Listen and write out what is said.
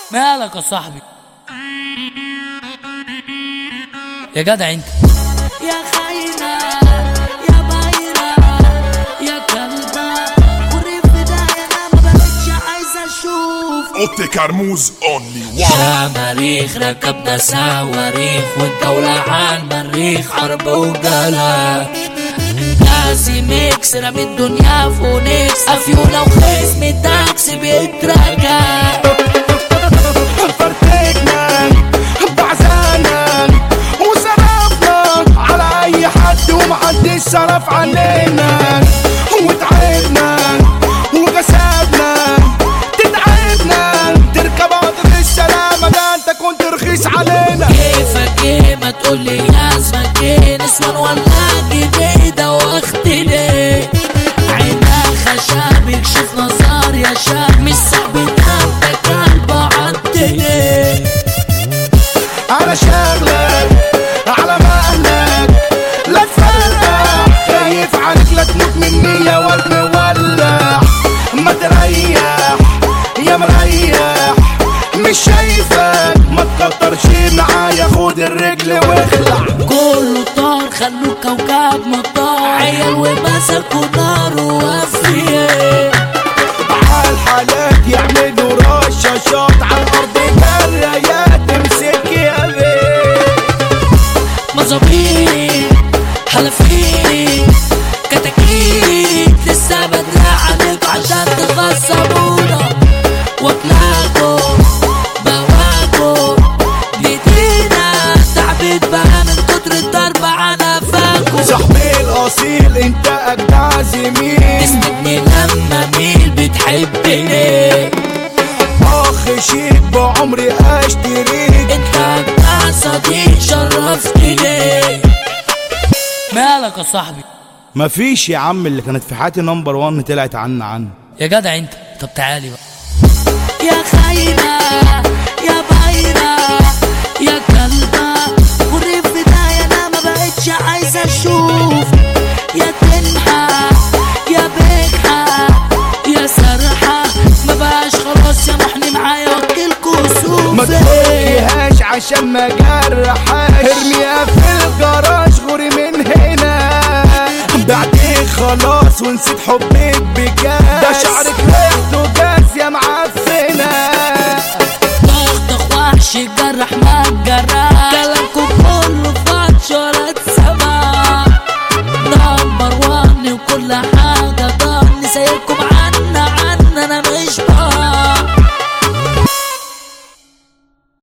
مالك يا صاحبي يا جدع انت يا خاينة يا بايرة يا كلبة قريب بداية انا ما بقتش عايزة اشوف اوتي كرموز اونلي وان شماريخ ركبنا صواريخ والدولة عن مريخ حرب وجلا لازم يكس رمي الدنيا فونيكس افيولا وخصم تاكسي بيترجع فرتكنا بعزانا وصرفنا على اي حد ومحدش صرف علينا وتعبنا وكسبنا تتعبنا تركب قطر السلامة ده انت كنت رخيص علينا كيفك ايه ما تقولي يا اسمك ايه نسوان ولا جديدة واختي ليه عينها خشب يكشف نظر يا شاب مش صعب تاخدك قلب عدلي انا شغلك على مهلك لا تفرق خايف عليك لا تموت مني يا واد مولع ما تريح يا مريح مش شايفك ما تكترش معايا خد الرجل واخلع كله طار خلوه كوكب مطار عيال ومسكوا نار ووفيه عالحالات يعملوا رشاشات على الارض كرايات تمسك يا بيه مظابيط حلفين كتاكيت لسه بدري عليك عشان تغصبونا واكلاكو بواكو بايدينا تعبيد بقى من كتر الضرب على فاكو صاحبي الاصيل انت اجدع زميل اسمعني لما مين بتحبني اخ شيك بعمري اشتريك انت اجدع صديق شرفتني مالك يا صاحبي مفيش يا عم اللي كانت في حياتي نمبر 1 طلعت عنا عنا يا جدع انت طب تعالي بقى يا خاينة يا بايرة يا كلبة قريب بداية انا ما بقتش عايزة اشوف يا تنحى يا بجحة يا سرحة ما بقاش خلاص يا محني معايا وكل كسوف ما تلاقيهاش عشان ما جرحاش ارميها في الجراج غوري من هنا بعدين خلاص ونسيت حبك بجاز ده شعرك ريحته جاز يا معفن